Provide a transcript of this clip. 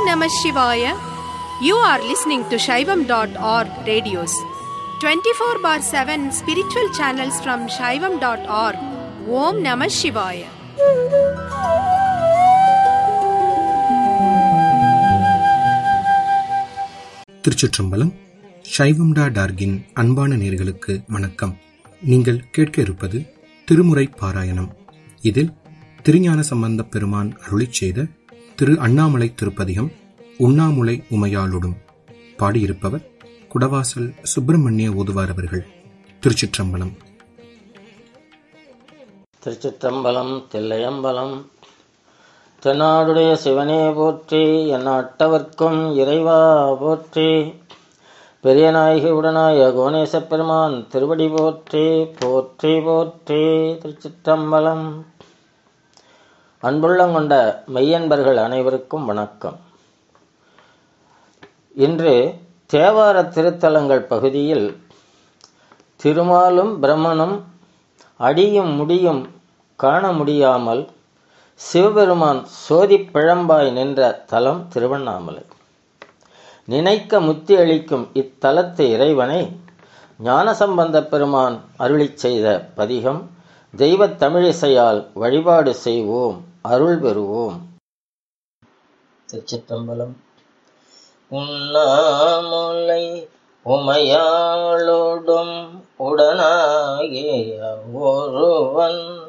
Namah Shivaya. You are listening to Shaivam.org radios. 24 bar 7 spiritual channels from Shaivam.org. Om Namah Shivaya. திருச்சிற்றம்பலம் சைவம்டா டார்கின் அன்பான நேர்களுக்கு வணக்கம் நீங்கள் கேட்க இருப்பது திருமுறை பாராயணம் இதில் திருஞான சம்பந்தப் பெருமான் அருளிச் செய்த திரு அண்ணாமலை திருப்பதிகம் உண்ணாமுலை உமையாளொடும் பாடியிருப்பவர் குடவாசல் சுப்பிரமணிய ஓதுவார் அவர்கள் திருச்சிற்றம்பலம் திருச்சிற்றம்பலம் தில்லையம்பலம் தென்னாடுடைய சிவனே போற்றி எந்நாட்டவர்க்கும் இறைவா போற்றி பெரியநாயகி உடனாய கோணேசப் பெருமான் திருவடி போற்றி போற்றி போற்றி திருச்சிற்றம்பலம் அன்புள்ளங்கொண்ட மெய்யன்பர்கள் அனைவருக்கும் வணக்கம் இன்று தேவார திருத்தலங்கள் பகுதியில் திருமாலும் பிரம்மனும் அடியும் முடியும் காண முடியாமல் சிவபெருமான் சோதி பிழம்பாய் நின்ற தலம் திருவண்ணாமலை நினைக்க முத்தி அளிக்கும் இத்தலத்து இறைவனை ஞானசம்பந்த பெருமான் அருளிச் செய்த பதிகம் தெய்வத் தமிழிசையால் வழிபாடு செய்வோம் அருள் பெறுவோம் திருச்சிற்றம்பலம் உண்ணாமுலை உமையாளோடும் உடனாகிய ஒருவன்